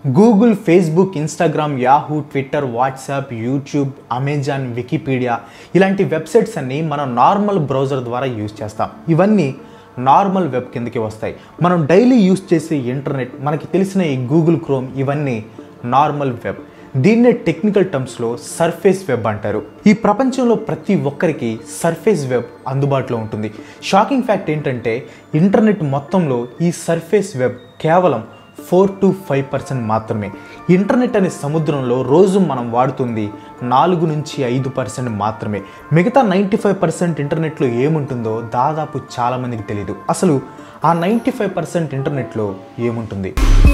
Google Facebook Instagram Yahoo Twitter WhatsApp YouTube Amazon Wikipedia ఇలాంటి websites అన్ని మనం normal browser ద్వారా యూజ్ చేస్తాం ఇవన్నీ నార్మల్ వెబ్ కిందకి వస్తాయి మనం డైలీ యూజ్ చేసే ఇంటర్నెట్ మనకి తెలిసిన ఈ గూగుల్ క్రోమ్ ఇవన్నీ నార్మల్ వెబ్ దీన్నే టెక్నికల్ టర్మ్స్లో సర్ఫేస్ వెబ్ అంటారు ఈ ప్రపంచంలో ప్రతి ఒక్కరికి సర్ఫేస్ వెబ్ అందుబాటులో ఉంటుంది షాకింగ్ ఫ్యాక్ట్ ఏంటంటే ఇంటర్నెట్ మొత్తంలో ఈ సర్ఫేస్ వెబ్ కేవలం ఫోర్ టు ఫైవ్ పర్సెంట్ మాత్రమే ఇంటర్నెట్ అనే సముద్రంలో రోజు మనం వాడుతుంది నాలుగు నుంచి ఐదు పర్సెంట్ మాత్రమే మిగతా నైంటీ ఫైవ్ పర్సెంట్ ఇంటర్నెట్లో ఏముంటుందో దాదాపు చాలామందికి తెలియదు అసలు ఆ నైంటీ ఫైవ్ పర్సెంట్ ఇంటర్నెట్లో ఏముంటుంది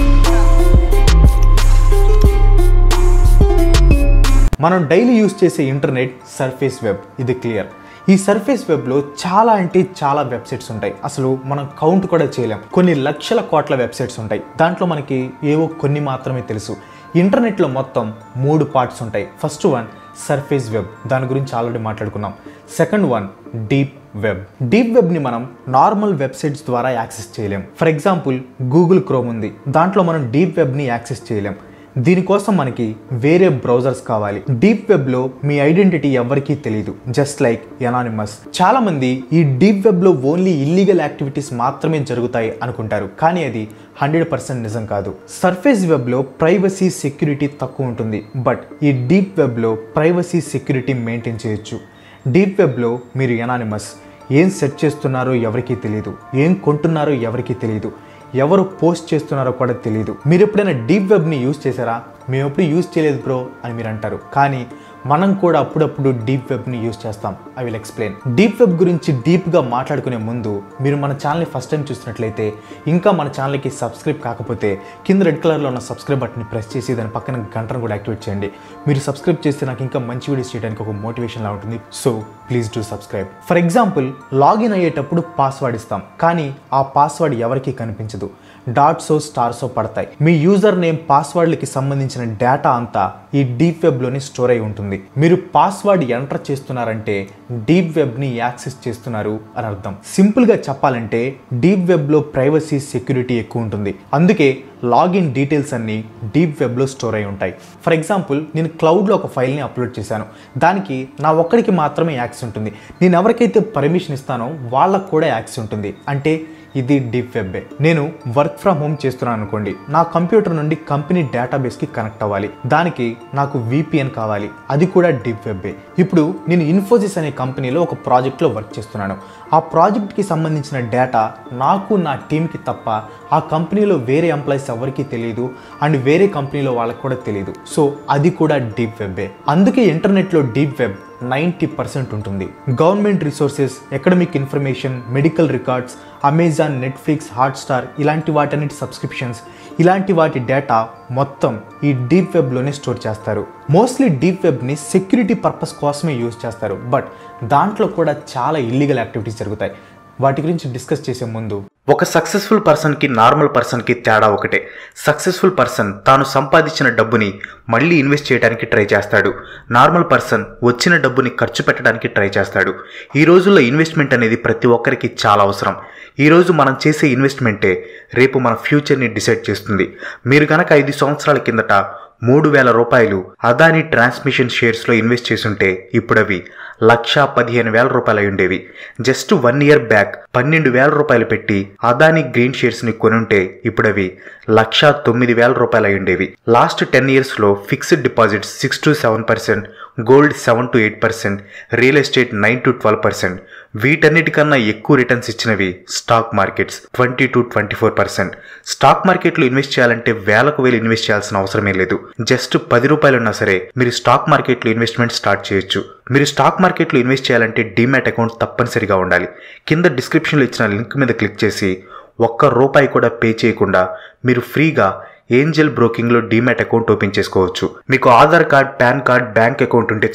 మనం డైలీ యూజ్ చేసే ఇంటర్నెట్ సర్ఫేస్ వెబ్ ఇది క్లియర్ ఈ సర్ఫేస్ వెబ్లో చాలా అంటే చాలా వెబ్సైట్స్ ఉంటాయి అసలు మనం కౌంట్ కూడా చేయలేం కొన్ని లక్షల కోట్ల వెబ్సైట్స్ ఉంటాయి దాంట్లో మనకి ఏవో కొన్ని మాత్రమే తెలుసు ఇంటర్నెట్లో మొత్తం మూడు పార్ట్స్ ఉంటాయి ఫస్ట్ వన్ సర్ఫేస్ వెబ్ దాని గురించి ఆల్రెడీ మాట్లాడుకున్నాం second one deep web deep వెబ్ని మనం నార్మల్ వెబ్సైట్స్ ద్వారా యాక్సెస్ చేయలేం ఫర్ ఎగ్జాంపుల్ గూగుల్ క్రోమ్ ఉంది దాంట్లో మనం డీప్ వెబ్ని యాక్సెస్ చేయలేం దీనికోసం మనకి వేరే బ్రౌజర్స్ కావాలి డీప్ వెబ్లో మీ ఐడెంటిటీ ఎవరికీ తెలియదు జస్ట్ లైక్ ఎనానిమస్ చాలా మంది ఈ డీప్ వెబ్లో ఓన్లీ ఇల్లీగల్ యాక్టివిటీస్ మాత్రమే జరుగుతాయి అనుకుంటారు కానీ అది హండ్రెడ్ పర్సెంట్ నిజం కాదు సర్ఫేస్ వెబ్లో ప్రైవసీ సెక్యూరిటీ తక్కువ ఉంటుంది బట్ ఈ డీప్ వెబ్లో ప్రైవసీ సెక్యూరిటీ మెయింటైన్ చేయొచ్చు డీప్ వెబ్లో మీరు ఎనానిమస్ ఏం సెర్చ్ చేస్తున్నారో ఎవరికీ తెలియదు ఏం కొంటున్నారో ఎవరికీ తెలియదు ఎవరు పోస్ట్ చేస్తున్నారో కూడా తెలియదు మీరు ఎప్పుడైనా డీప్ వెబ్ని యూజ్ చేశారా మేము ఎప్పుడు యూజ్ చేయలేదు బ్రో అని మీరు అంటారు కానీ మనం కూడా అప్పుడప్పుడు డీప్ వెబ్ని యూజ్ చేస్తాం I will explain deep web గురించి డీప్గా మాట్లాడుకునే ముందు మీరు మన ఛానల్ని ఫస్ట్ టైం చూసినట్లయితే ఇంకా మన ఛానల్కి సబ్స్క్రైబ్ కాకపోతే కింద రెడ్ కలర్లో ఉన్న సబ్స్క్రైబ్ బటన్ని ప్రెస్ చేసి దాని పక్కన గంటను కూడా యాక్టివేట్ చేయండి మీరు సబ్స్క్రైబ్ చేస్తే నాకు ఇంకా మంచి వీడియోస్ చేయడానికి ఒక మోటివేషన్ లా ఉంటుంది so please do subscribe for example login అయ్యేటప్పుడు పాస్వర్డ్ ఇస్తాం కానీ ఆ పాస్వర్డ్ ఎవరికీ కనిపించదు డాట్సో స్టార్సో పడతాయి మీ యూజర్ నేమ్ పాస్వర్డ్లకి సంబంధించిన డేటా అంతా ఈ డీప్ వెబ్లోని స్టోర్ అయి ఉంటుంది మీరు పాస్వర్డ్ ఎంటర్ చేస్తున్నారంటే డీప్ వెబ్ని యాక్సెస్ చేస్తున్నారు అని అర్థం సింపుల్గా చెప్పాలంటే డీప్ వెబ్లో ప్రైవసీ సెక్యూరిటీ ఎక్కువ ఉంటుంది అందుకే లాగిన్ డీటెయిల్స్ అన్నీ డీప్ వెబ్లో స్టోర్ అయి ఉంటాయి ఫర్ ఎగ్జాంపుల్ నేను క్లౌడ్లో ఒక ఫైల్ని అప్లోడ్ చేశాను దానికి నా ఒక్కడికి మాత్రమే యాక్సెస్ ఉంటుంది నేను ఎవరికైతే పర్మిషన్ ఇస్తానో వాళ్ళకు కూడా యాక్సెస్ ఉంటుంది అంటే ఇది డీప్ వెబ్బే నేను వర్క్ ఫ్రమ్ హోమ్ చేస్తున్నాను అనుకోండి నా కంప్యూటర్ నుండి కంపెనీ డేటాబేస్కి కనెక్ట్ అవ్వాలి దానికి నాకు విపిఎన్ కావాలి అది కూడా డీప్ వెబ్బే ఇప్పుడు నేను ఇన్ఫోసిస్ అనే కంపెనీలో ఒక ప్రాజెక్ట్లో వర్క్ చేస్తున్నాను ఆ ప్రాజెక్ట్కి సంబంధించిన డేటా నాకు నా టీంకి తప్ప ఆ కంపెనీలో వేరే ఎంప్లాయీస్ ఎవరికీ తెలియదు అండ్ వేరే కంపెనీలో వాళ్ళకి కూడా తెలియదు సో అది కూడా డీప్ వెబ్బే అందుకే ఇంటర్నెట్లో డీప్ వెబ్ నైంటీ పర్సెంట్ ఉంటుంది government resources academic information medical records Amazon Netflix Hotstar ఇలాంటి వాటన్నిటి సబ్స్క్రిప్షన్స్ ఇలాంటి వాటి డేటా మొత్తం ఈ డీప్ వెబ్లోనే స్టోర్ చేస్తారు మోస్ట్లీ డీప్ వెబ్ని సెక్యూరిటీ పర్పస్ కోసమే యూజ్ చేస్తారు బట్ దాంట్లో కూడా చాలా ఇల్లీగల్ యాక్టివిటీస్ జరుగుతాయి వాటి గురించి డిస్కస్ చేసే ముందు ఒక సక్సెస్ఫుల్ పర్సన్కి నార్మల్ పర్సన్కి తేడా ఒకటే సక్సెస్ఫుల్ పర్సన్ తాను సంపాదించిన డబ్బుని మళ్ళీ ఇన్వెస్ట్ చేయడానికి ట్రై చేస్తాడు నార్మల్ పర్సన్ వచ్చిన డబ్బుని ఖర్చు పెట్టడానికి ట్రై చేస్తాడు ఈ రోజుల్లో ఇన్వెస్ట్మెంట్ అనేది ప్రతి ఒక్కరికి చాలా అవసరం ఈరోజు మనం చేసే ఇన్వెస్ట్మెంటే రేపు మన ఫ్యూచర్ని డిసైడ్ చేస్తుంది మీరు కనుక ఐదు సంవత్సరాల కిందట మూడు వేల రూపాయలు అదాని ట్రాన్స్మిషన్ షేర్స్లో ఇన్వెస్ట్ చేసుంటే ఇప్పుడు అవి లక్ష పదిహేను వేల రూపాయలు అయి ఉండేవి జస్ట్ వన్ ఇయర్ బ్యాక్ పన్నెండు వేల రూపాయలు పెట్టి అదాని గ్రీన్ షేర్స్ని కొనుంటే ఇప్పుడు అవి లక్ష తొమ్మిది వేల రూపాయలు అయి ఉండేవి లాస్ట్ టెన్ ఇయర్స్లో fixed deposits six to seven percent gold seven to eight percent real estate nine to twelve percent వీటన్నిటికన్నా ఎక్కువ రిటర్న్స్ ఇచ్చినవి stock markets twenty to twenty four percent stock మార్కెట్లో ఇన్వెస్ట్ చేయాలంటే వేలకు వేలు ఇన్వెస్ట్ చేయాల్సిన అవసరమే లేదు జస్ట్ పది రూపాయలు ఉన్నా సరే మీరు స్టాక్ మార్కెట్లో ఇన్వెస్ట్మెంట్ స్టార్ట్ చేయొచ్చు మీరు స్టాక్ మార్కెట్లో ఇన్వెస్ట్ చేయాలంటే డీమ్యాట్ అకౌంట్ తప్పనిసరిగా ఉండాలి కింద డిస్క్రిప్షన్లో ఇచ్చిన లింక్ మీద క్లిక్ చేసి ఒక్క రూపాయి కూడా పే చేయకుండా మీరు ఫ్రీగా ఏంజల్ బ్రోకింగ్లో డీమ్యాట్ అకౌంట్ ఓపెన్ చేసుకోవచ్చు మీకు Aadhaar card PAN card bank account ఉంటే చాలు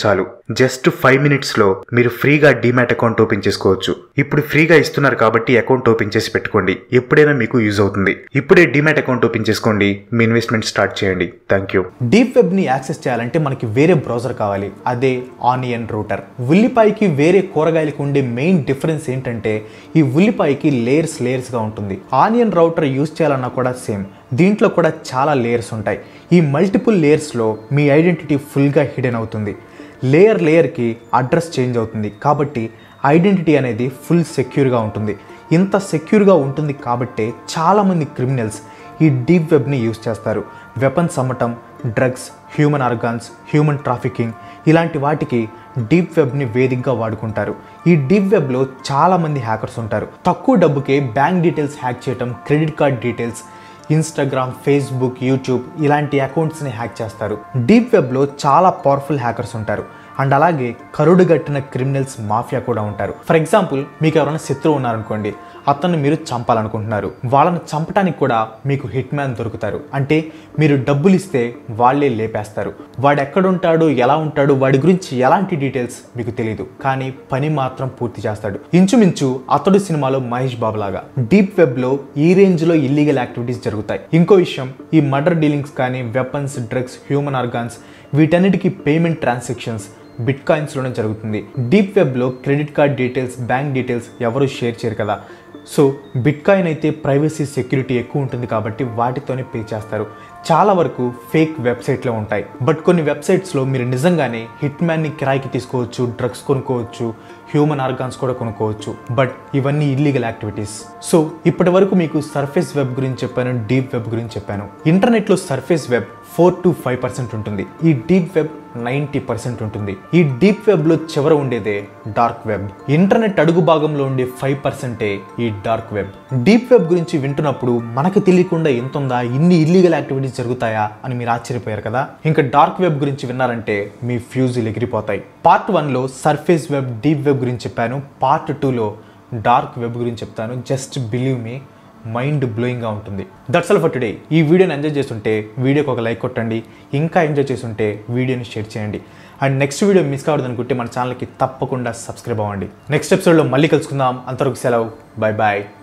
జస్ట్ ఫైవ్ మినిట్స్లో మీరు ఫ్రీగా డీమ్యాట్ అకౌంట్ ఓపెన్ చేసుకోవచ్చు ఇప్పుడు ఫ్రీగా ఇస్తున్నారు కాబట్టి అకౌంట్ ఓపెన్ చేసి పెట్టుకోండి ఎప్పుడైనా మీకు యూజ్ అవుతుంది ఇప్పుడే డీమ్యాట్ అకౌంట్ ఓపెన్ చేసుకోండి మీ ఇన్వెస్ట్మెంట్ స్టార్ట్ చేయండి థ్యాంక్ యూ డీప్ వెబ్ని యాక్సెస్ చేయాలంటే మనకి వేరే బ్రౌజర్ కావాలి అదే ఆనియన్ రూటర్ ఉల్లిపాయకి వేరే కూరగాయలకు ఉండే మెయిన్ డిఫరెన్స్ ఏంటంటే ఈ ఉల్లిపాయకి లేయర్స్ లేయర్స్గా ఉంటుంది ఆనియన్ రౌటర్ యూస్ చేయాలన్నా కూడా సేమ్ దీంట్లో కూడా చాలా లేయర్స్ ఉంటాయి ఈ మల్టిపుల్ లేయర్స్లో మీ ఐడెంటిటీ ఫుల్గా హిడెన్ అవుతుంది లేయర్ లేయర్కి అడ్రస్ చేంజ్ అవుతుంది కాబట్టి ఐడెంటిటీ అనేది ఫుల్ సెక్యూర్గా ఉంటుంది ఇంత సెక్యూర్గా ఉంటుంది కాబట్టే చాలామంది క్రిమినల్స్ ఈ డీప్ వెబ్ని యూస్ చేస్తారు వెపన్స్ అమ్మటం drugs human organs human trafficking ఇలాంటి వాటికి డీప్ వెబ్ని వేదికగా వాడుకుంటారు ఈ డీప్ వెబ్లో చాలామంది హ్యాకర్స్ ఉంటారు తక్కువ డబ్బుకే బ్యాంక్ డీటెయిల్స్ హ్యాక్ చేయటం credit card details Instagram Facebook YouTube ఇలాంటి అకౌంట్స్ని హ్యాక్ చేస్తారు డీప్ వెబ్లో చాలా పవర్ఫుల్ హ్యాకర్స్ ఉంటారు అండ్ అలాగే కరుడుగట్టిన క్రిమినల్స్ మాఫియా కూడా ఉంటారు ఫర్ ఎగ్జాంపుల్ మీకు ఎవరైనా శత్రువు ఉన్నారనుకోండి అతన్ని మీరు చంపాలనుకుంటున్నారు వాళ్ళని చంపడానికి కూడా మీకు హిట్ మ్యాన్ దొరుకుతారు అంటే మీరు డబ్బులు ఇస్తే వాళ్ళే లేపేస్తారు వాడు ఎక్కడుంటాడు ఎలా ఉంటాడు వాడి గురించి ఎలాంటి డీటెయిల్స్ మీకు తెలియదు కానీ పని మాత్రం పూర్తి చేస్తాడు ఇంచుమించు అతడు సినిమాలో మహేష్ బాబు లాగా డీప్ వెబ్లో ఈ రేంజ్లో ఇల్లీగల్ యాక్టివిటీస్ జరుగుతాయి ఇంకో విషయం ఈ మర్డర్ డీలింగ్స్ కానీ వెపన్స్ డ్రగ్స్ హ్యూమన్ ఆర్గాన్స్ వీటన్నిటికీ పేమెంట్ ట్రాన్సాక్షన్స్ బిట్ కాయిన్స్లోనే జరుగుతుంది డీప్ వెబ్లో credit card details bank details ఎవరు షేర్ చేయరు కదా సో బిట్ కాయిన్ అయితే ప్రైవసీ సెక్యూరిటీ ఎక్కువ ఉంటుంది కాబట్టి వాటితోనే పే చేస్తారు చాలా వరకు ఫేక్ వెబ్సైట్లో ఉంటాయి బట్ కొన్ని వెబ్సైట్స్లో మీరు నిజంగానే హిట్ మ్యాన్ని కిరాయికి తీసుకోవచ్చు డ్రగ్స్ కొనుక్కోవచ్చు హ్యూమన్ ఆర్గాన్స్ కూడా కొనుక్కోవచ్చు బట్ ఇవన్నీ ఇల్లీగల్ యాక్టివిటీస్ సో ఇప్పటి వరకు మీకు సర్ఫేస్ వెబ్ గురించి చెప్పాను డీప్ వెబ్ గురించి చెప్పాను ఇంటర్నెట్లో surface web four to five percent ఉంటుంది ఈ డీప్ వెబ్ నైంటీ పర్సెంట్ ఉంటుంది ఈ డీప్ వెబ్లో చివర ఉండేదే డార్క్ వెబ్ ఇంటర్నెట్ అడుగు భాగంలో ఉండే ఫైవ్ పర్సెంటే ఈ డార్క్ వెబ్ డీప్ వెబ్ గురించి వింటున్నప్పుడు మనకు తెలియకుండా ఎంత ఉందా ఇన్ని ఇల్లీగల్ యాక్టివిటీస్ జరుగుతాయా అని మీరు ఆశ్చర్యపోయారు కదా ఇంకా డార్క్ వెబ్ గురించి విన్నారంటే మీ ఫ్యూజులు ఎగిరిపోతాయి పార్ట్ వన్లో సర్ఫేస్ వెబ్ డీప్ వెబ్ గురించి చెప్పాను పార్ట్ టూలో డార్క్ వెబ్ గురించి చెప్తాను జస్ట్ బిలీవ్ మీ మైండ్ బ్లోయింగ్గా ఉంటుంది దట్స్ ఆల్ ఫర్ టుడే ఈ వీడియోని ఎంజాయ్ చేస్తుంటే వీడియోకి ఒక లైక్ కొట్టండి ఇంకా ఎంజాయ్ చేస్తుంటే వీడియోని షేర్ చేయండి అండ్ నెక్స్ట్ వీడియో మిస్ కావద్దు అనుకుంటే మన ఛానల్కి తప్పకుండా సబ్స్క్రైబ్ అవ్వండి నెక్స్ట్ ఎపిసోడ్లో మళ్ళీ కలుసుకుందాం అంతవరకు సెలవు బాయ్ బాయ్